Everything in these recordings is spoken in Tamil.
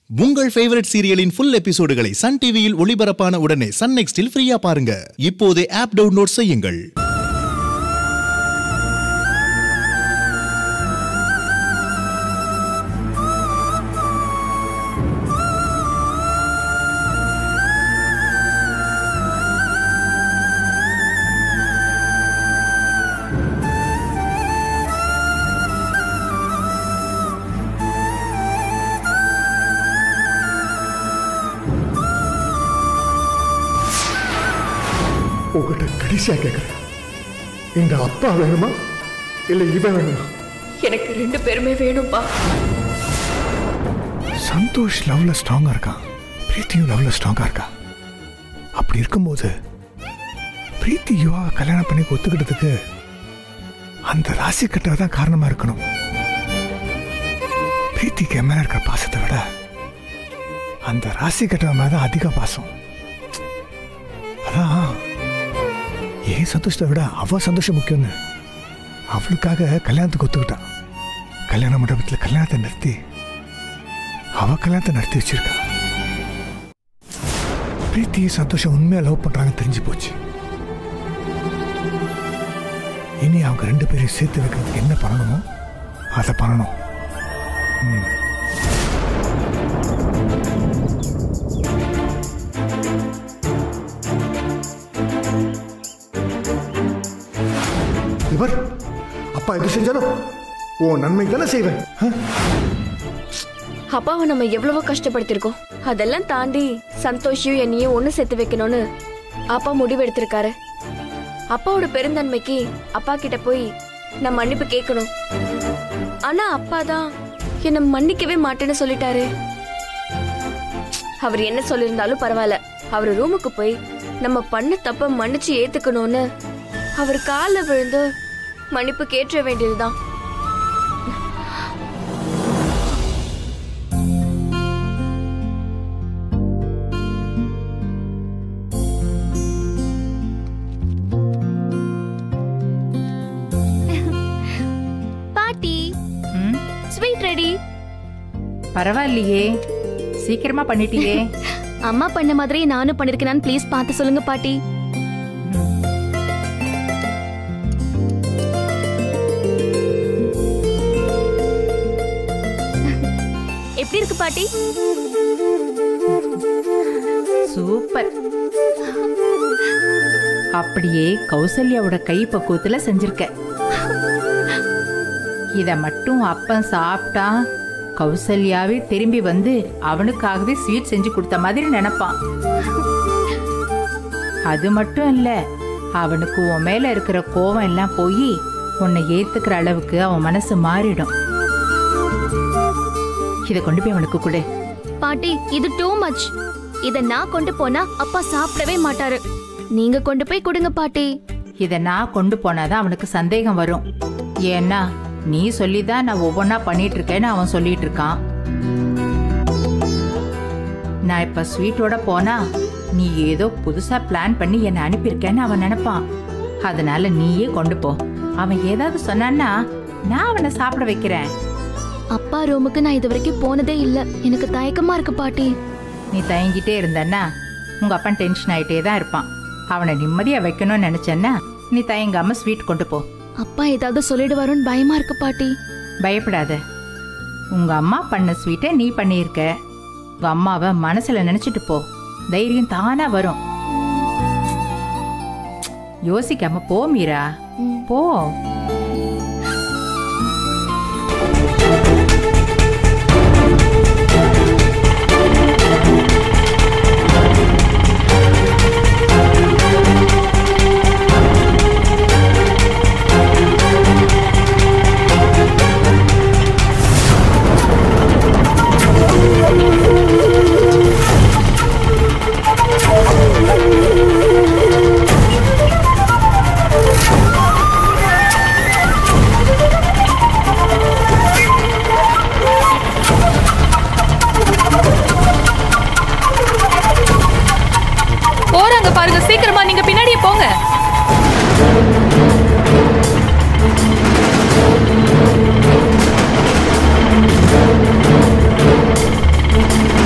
உங்கள் ஃபேவரட் சீரியலின் ஃபுல் எபிசோடுகளை சன் டிவியில் ஒளிபரப்பான உடனே சன் நெக்ஸ்டில் ஃப்ரீயா பாருங்க இப்போதே ஆப் டவுன்லோட் செய்யுங்கள் உங்கள்கிட்ட கடைசியா கேட்குறேன் இந்த அப்பா வேணுமா இல்லை இவன் வேணுமா எனக்கு ரெண்டு பேருமே வேணும்பா சந்தோஷ் லவ்ல ஸ்ட்ராங்கா இருக்கான் பிரீத்தியும் லவ்ல ஸ்ட்ராங்கா இருக்கா அப்படி இருக்கும்போது பிரீத்தி யுவா கல்யாணம் பண்ணி ஒத்துக்கிட்டதுக்கு அந்த ராசி கட்டை தான் காரணமா இருக்கணும் பிரீத்திக்கு என் மேல இருக்கிற பாசத்தை விட அந்த ராசி கட்டவ மேல தான் அதிக பாசம் அதான் ஏன் சந்தோஷத்தை விட அவ சந்தோஷம் முக்கியம்னு அவளுக்காக கல்யாணத்துக்கு ஒத்துக்கிட்டான் கல்யாண மண்டபத்தில் கல்யாணத்தை நிறுத்தி அவ கல்யாணத்தை நடத்தி வச்சிருக்கா பிரீத்தி சந்தோஷம் உண்மையா லவ் பண்றாங்கன்னு தெரிஞ்சு போச்சு இனி அவங்க ரெண்டு பேரையும் சேர்த்து வைக்கிறதுக்கு என்ன பண்ணணுமோ அதை பண்ணணும் ம். இவர் அப்பா எது செஞ்சாலும் ஓ நன்மை தானே செய்வேன் ஆ? அப்பாவை நம்ம எவ்வளவோ கஷ்டப்படுத்திருக்கோம் அதெல்லாம் தாண்டி சந்தோஷையும் என்னையும் ஒண்ணு சேர்த்து வைக்கணும்னு அப்பா முடிவு எடுத்திருக்காரு அப்பாவோட பெருந்தன்மைக்கு அப்பா கிட்ட போய் நான் மன்னிப்பு கேட்கணும் ஆனா அப்பா தான் என்ன மன்னிக்கவே மாட்டேன்னு சொல்லிட்டாரு அவர் என்ன சொல்லியிருந்தாலும் பரவாயில்ல அவர் ரூமுக்கு போய் நம்ம பண்ண தப்ப மன்னிச்சு ஏத்துக்கணும்னு அவர் கால்ல விழுந்து மன்னிப்பு கேட்ட வேண்டியதுதான் பாட்டி ம், ஸ்வீட் ரெடி பரவாயில்லையே சீக்கிரமா பண்ணிட்டியே அம்மா பண்ண மாதிரி நானும் பண்ணிருக்கேனான்னு ப்ளீஸ் பார்த்து சொல்லுங்க பாட்டி எப்படி இருக்கு பாட்டி சூப்பர் அப்படியே கௌசல்யாவோட கை பக்குவத்துல செஞ்சிருக்க இத மட்டும் அப்பன் சாப்பிட்டா கௌசல்யாவே திரும்பி வந்து அவனுக்காகவே ஸ்வீட் செஞ்சு கொடுத்த மாதிரி நினைப்பான் அது மட்டும் இல்ல அவனுக்கு உன் மேல இருக்கிற கோவம் எல்லாம் போய் உன்னை ஏத்துக்கிற அளவுக்கு அவன் மனசு மாறிடும் இத கொண்டு போய் அவனுக்கு கொடு பாட்டி இது டூ மச் இத நான் கொண்டு போனா அப்பா சாப்பிடவே மாட்டாரு நீங்க கொண்டு போய் கொடுங்க பாட்டி இத நான் கொண்டு போனாதான் அவனுக்கு சந்தேகம் வரும் ஏன்னா நீ சொல்லிதான் நான் ஒவ்வொன்னா பண்ணிட்டு இருக்கேன்னு அவன் சொல்லிட்டு இருக்கான் நான் இப்ப ஸ்வீட்டோட போனா நீ ஏதோ புதுசா பிளான் பண்ணி என்னை அனுப்பியிருக்கேன்னு அவன் நினைப்பான் அதனால நீயே கொண்டு போ அவன் ஏதாவது சொன்னான்னா நான் அவனை சாப்பிட வைக்கிறேன் அப்பா ரூமுக்கு நான் இது வரைக்கும் போனதே இல்ல எனக்கு தயக்கமா இருக்கு பாட்டி நீ தயங்கிட்டே இருந்தன்னா உங்க அப்பன் டென்ஷன் ஆயிட்டே தான் இருப்பான் அவனை நிம்மதியா வைக்கணும்னு நினைச்சேன்னா நீ தயங்காம ஸ்வீட் கொண்டு போ அப்பா ஏதாவது சொல்லிடுவாருன்னு பயமா இருக்கு பாட்டி பயப்படாத உங்க அம்மா பண்ண ஸ்வீட்டை நீ பண்ணியிருக்க உங்க அம்மாவை மனசுல நினைச்சிட்டு போ தைரியம் தானா வரும் யோசிக்காம போ மீரா ம். போ போறாங்க பாருங்க சீக்கிரமா நீங்க பின்னாடியே போங்க ஆ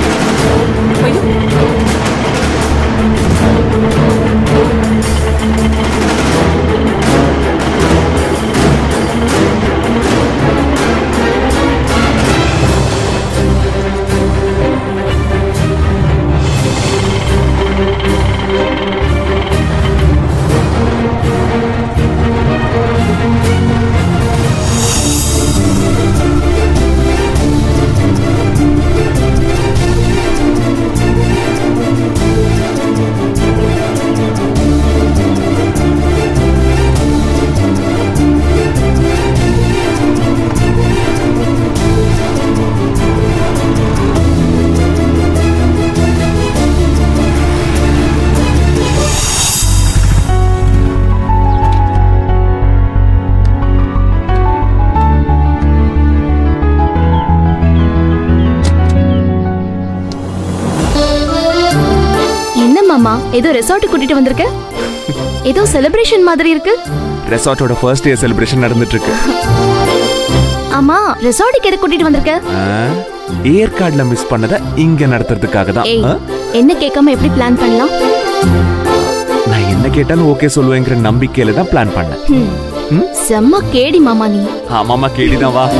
மாமா ஏதோ ரெசார்ட் கூட்டிட்டு வந்திருக்க ஏதோ செலிப்ரேஷன் மாதிரி இருக்கு ரெசார்ட்டோட ஃபர்ஸ்ட் இயர் செலிப்ரேஷன் நடந்துட்டு இருக்கு ஆமா ரெசார்ட்டுக்கு எது கூட்டிட்டு வந்திருக்க ஆ, ஏற்காடுல மிஸ் பண்ணத இங்க நடத்துறதுக்காக தான் ஏய் ஆ? என்ன கேட்காம எப்படி பிளான் பண்ணலாம் நான் என்ன கேட்டாலும் ஓகே சொல்லுவேங்கிற நம்பிக்கையில தான் பிளான் பண்ணேன் ஹம். ம்? செம்ம கேடி மாமா நீ ஆமாமா கேடிதான் வா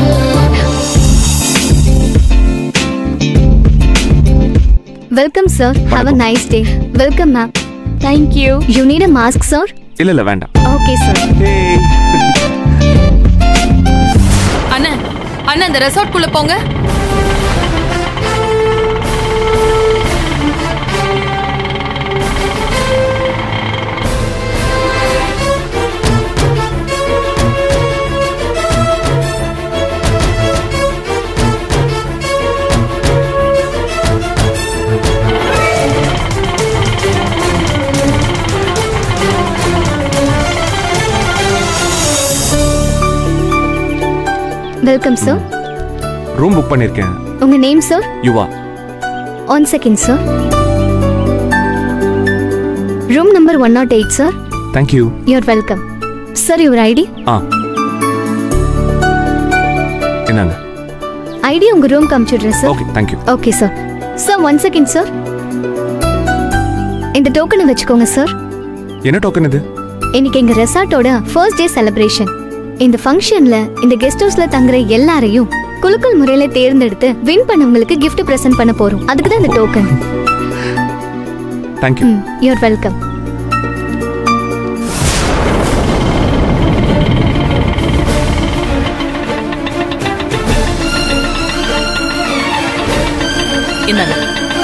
welcome sir have a nice day welcome ma'am thank you you need a mask sir இல்ல இல்ல வேண்டாம் ஓகே சார் ஏய். அண்ணன் அண்ணன் இந்த ரெசார்ட் குள்ள போங்க வெல்கம் சார் ரூம் புக் பண்ணிருக்கேன் உங்க name sir Yuva one second sir room number one nought eight sir thank you you're welcome sir your ID ஆ என்னங்க ஐடி உங்க ரூம் காமிச்சிடுறேன் sir okay thank you okay sir sir one second sir இந்த டோக்கனை வச்சுக்கோங்க சார் என்ன டோக்கன் இது இன்னைக்கு எங்க ரெசார்ட்டோட ஃபர்ஸ்ட் டே செலிப்ரேஷன் இந்த ஃபங்க்ஷன்ல இந்த கெஸ்ட் ஹவுஸ்ல தங்குற எல்லாரையும் குலுக்கல் முறையில தேர்ந்தெடுத்து வின் பண்ணவங்களுக்கு gift பிரசன்ட் பண்ண போறோம் அதுக்கு தான் இந்த token thank you hmm you're welcome என்னங்க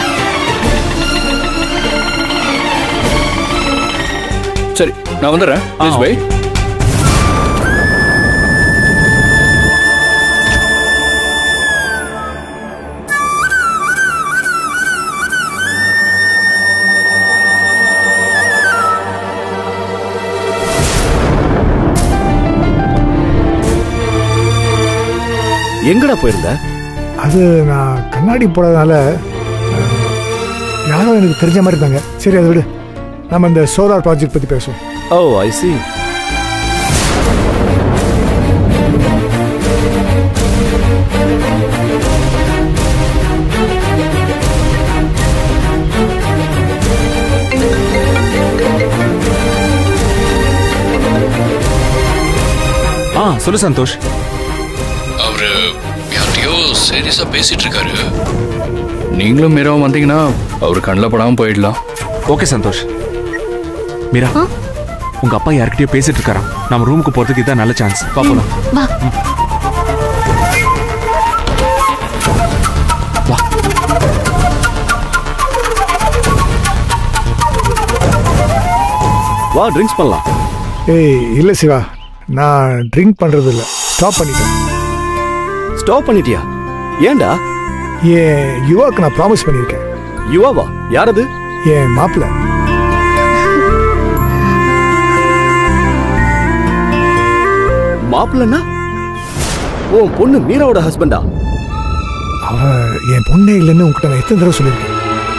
சரி நான் வந்துடுறேன் ப்ளீஸ் பை எங்கடா போயிருந்த அது நான் கண்ணாடி போடாதனால அஹ், யாரோ எனக்கு தெரிஞ்ச மாதிரி இருந்தாங்க சரி அதை விடு நம்ம இந்த சோலார் ப்ராஜெக்ட் பற்றி பேசுவோம் ஓ ஐ சி ஆ சொல்லு சந்தோஷ் அவரு யார்கிட்டயோ சீரியஸா பேசிட்டு இருக்காரு நீங்களும் மீராவும் வந்தீங்கன்னா அவர் கண்ணில் படாம போயிடலாம் ஓகே சந்தோஷ் மீரா உங்க அப்பா யார்கிட்டயோ பேசிட்டு இருக்காராம் நம்ம ரூமுக்கு போறதுக்கு இதான் நல்ல சான்ஸ் பாப்போம் வா வா ட்ரிங்க்ஸ் பண்ணலாம் ஏய் இல்லை சிவா நான் ட்ரிங்க் பண்ணுறது இல்லை ஸ்டாப் பண்ணிட்டேன் ஸ்டாப் பண்ணிட்டியா ஏன்டா என் யுவாக்கு நான் ப்ராமிஸ் பண்ணியிருக்கேன் யுவாவா யார் அது என் மாப்பிள்ளை மாப்பிள்ளனா உன் பொண்ணு மீராவோட ஹஸ்பண்டா அவ என் பொண்ணே இல்லைன்னு உங்ககிட்ட நான் எத்தனை தடவை சொல்லியிருக்கேன்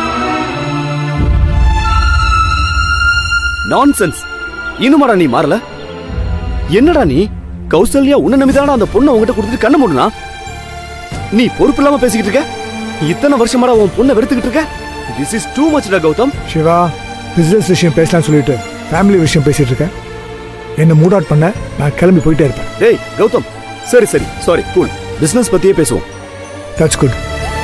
நான்சென்ஸ் இன்னுமாடா நீ மாறல என்னடா நீ கௌசல்யா உன்னை நம்பிதாடா அந்த பொண்ணை உன்கிட்ட கொடுத்துட்டு கண்ண மூடுனா நீ பொறுப்பு இல்லாம பேசிக்கிட்டு இருக்க இத்தனை வருஷமாடா உன் பொண்ணை வெறுத்துக்கிட்டு இருக்க திஸ் இஸ் டூ மச்டா கௌதம் சிவா பிஸ்னஸ் விஷயம் பேசலாம்னு சொல்லிட்டு ஃபேமிலி விஷயம் பேசிட்டு இருக்கேன் என்ன மூட் அவுட் பண்ண நான் கிளம்பி போயிட்டே இருப்பேன் டேய் கௌதம் சரி சரி சாரி கூல் பிசினஸ் பத்தியே பேசுவோம் தட்ஸ் குட்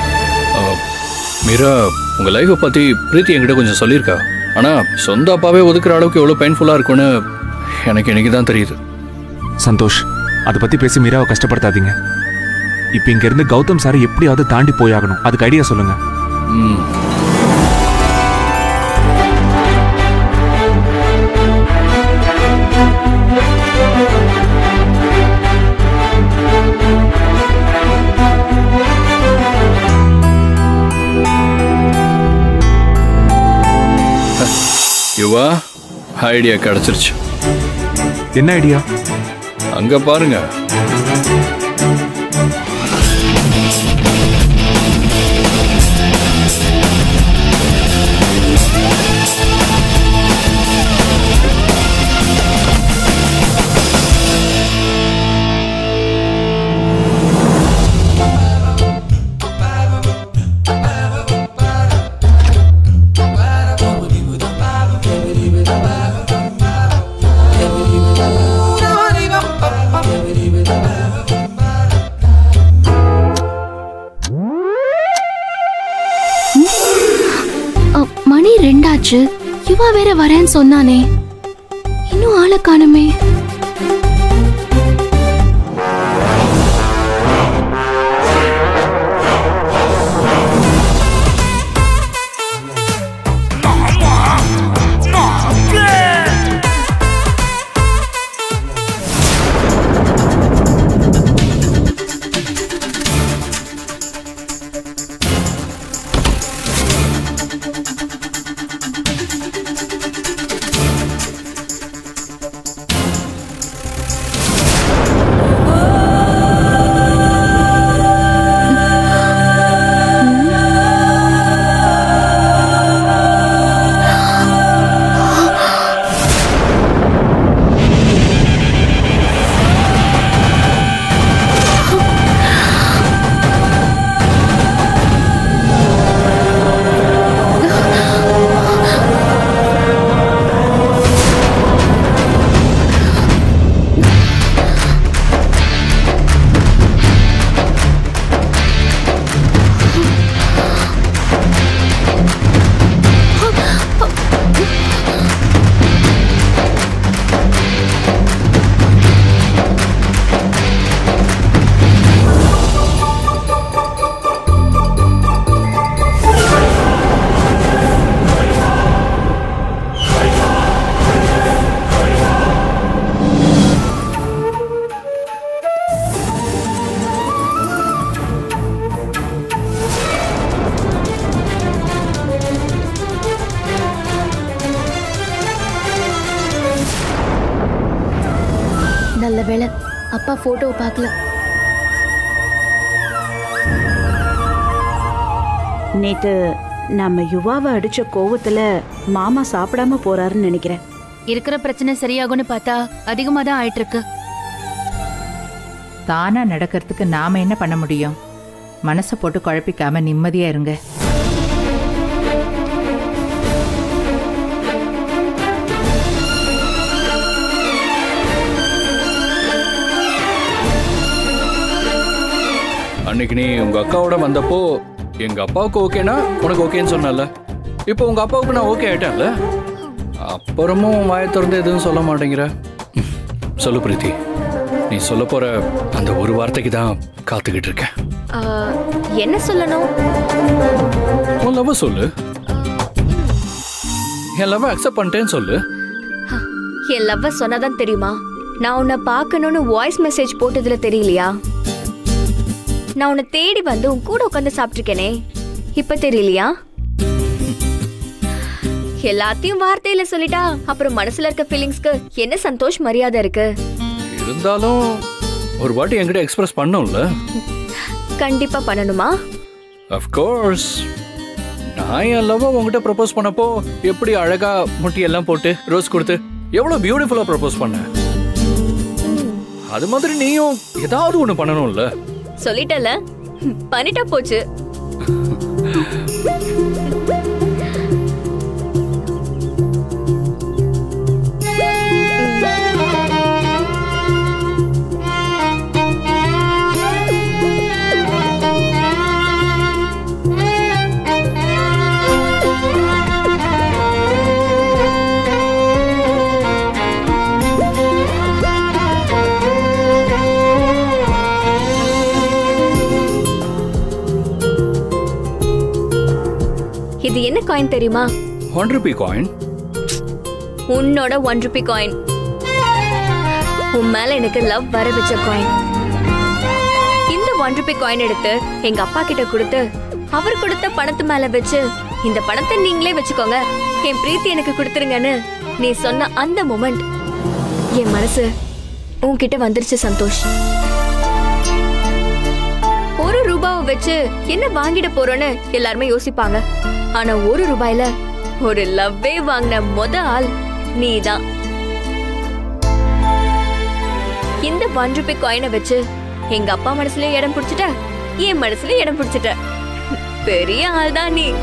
மீரா உங்க லைஃப்பை பத்தி பிரீத்தி என்கிட்ட கொஞ்சம் சொல்லியிருக்கா ஆனா சொந்த அப்பாவே ஒதுக்குற அளவுக்கு எவ்வளவு பெயின்ஃபுல்லா இருக்கும்னு எனக்கு இன்னைக்கு தான் தெரியுது சந்தோஷ் அதை பத்தி பேசி மீராவை கஷ்டப்படுத்தாதீங்க இப்போ இங்க இருந்து கௌதம் சாரை எப்படியாவது தாண்டி போயாகணும் அதுக்கு ஐடியா சொல்லுங்க ம் யுவா ஐடியா கிடைச்சிருச்சு என்ன ஐடியா அங்க பாருங்க மணி ரெண்டாச்சு யுவா வேற வரேன்னு சொன்னானே இன்னும் ஆளை காணுமே நல்ல வேளை அப்பா போட்டோவை பார்க்கல நேத்து நம்ம யுவாவை அடிச்ச கோவத்துல மாமா சாப்பிடாம போறாருன்னு நினைக்கிறேன் இருக்கிற பிரச்சனை சரியாகும்னு பார்த்தா அதிகமா தான் ஆயிட்டு இருக்கு தானா நடக்கிறதுக்கு நாம என்ன பண்ண முடியும் மனசை போட்டு குழப்பிக்காம நிம்மதியா இருங்க அன்னைக்கு நீ உங்க அக்காவோட வந்தப்போ எங்க அப்பாவுக்கு ஓகேனா உனக்கு ஓகேன்னு சொன்னல இப்போ உங்க அப்பாவுக்கு நான் ஓகே ஆயிட்டேன்ல அப்புறமும் வாயை திறந்து எதுவும் சொல்ல மாட்டேங்கிற ம், சொல்லு பிரீத்தி நீ சொல்ல போற அந்த ஒரு வார்த்தைக்கு தான் காத்துக்கிட்டு இருக்கேன் ஆ, என்ன சொல்லணும் உன் லவ் சொல்லு என் லவ் அக்செப்ட் பண்ணிட்டேன்னு சொல்லு என் லவ்வ சொன்னாதான் தெரியுமா நான் உன்னை பார்க்கணும்னு வாய்ஸ் மெசேஜ் போட்டதுல தெரியலையா நான் உன்னை தேடி வந்து உன் கூட உட்காந்து சாப்பிட்டிருக்கேனே இப்ப தெரியலையா எல்லாத்தையும் வார்த்தையில சொல்லிட்டா அப்புறம் மனசுல இருக்க ஃபீலிங்ஸ்க்கு என்ன சந்தோஷ் மரியாதை இருக்கு இருந்தாலும் ஒரு வாட்டி என்கிட்ட எக்ஸ்பிரஸ் பண்ணும்ல கண்டிப்பா பண்ணணுமா அஃப்கோர்ஸ் நான் என் லவ் உங்ககிட்ட ப்ரப்போஸ் பண்ணப்போ எப்படி அழகா முட்டியெல்லாம் போட்டு ரோஸ் கொடுத்து எவ்வளவு பியூட்டிஃபுல்லா ப்ரப்போஸ் பண்ண அது மாதிரி நீயும் ஏதாவது ஒண்ணு பண்ணணும்ல சொல்லிட்டல பண்ணிட்டா போச்சு இது என்ன காயின் தெரியுமா ஒன் ருபி காயின் உன்னோட ஒன் ருபி காயின் உன் மேல எனக்கு லவ் வர வச்ச காயின் இந்த ஒன் ருபி காயின் எடுத்து எங்க அப்பா கிட்ட கொடுத்து அவர் கொடுத்த பணத்து மேல வச்சு இந்த பணத்தை நீங்களே வச்சுக்கோங்க என் பிரீத்தி எனக்கு கொடுத்துருங்கன்னு நீ சொன்ன அந்த மொமெண்ட் என் மனசு உன்கிட்ட வந்துருச்சு சந்தோஷ் ஒரு ரூபாவை வச்சு என்ன வாங்கிட போறோன்னு எல்லாருமே யோசிப்பாங்க ஆனா ஒரு ரூபாயில ஒரு லவ்வே வாங்கின மொத ஆள் நீதான் இந்த ஒன் ருபி காயினை வச்சு எங்க அப்பா மனசுல இடம் பிடிச்சிட்ட என் மனசுல இடம் பிடிச்சிட்ட பெரிய ஆள் தான் நீ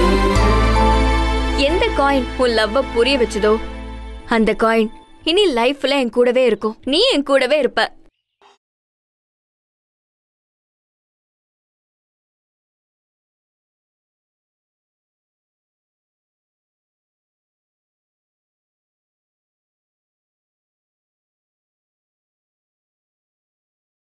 எந்த காயின் உன் லவ்வ புரிய வச்சதோ அந்த காயின் இனி லைஃப்ல என் கூடவே இருக்கும் நீ என் கூடவே இருப்ப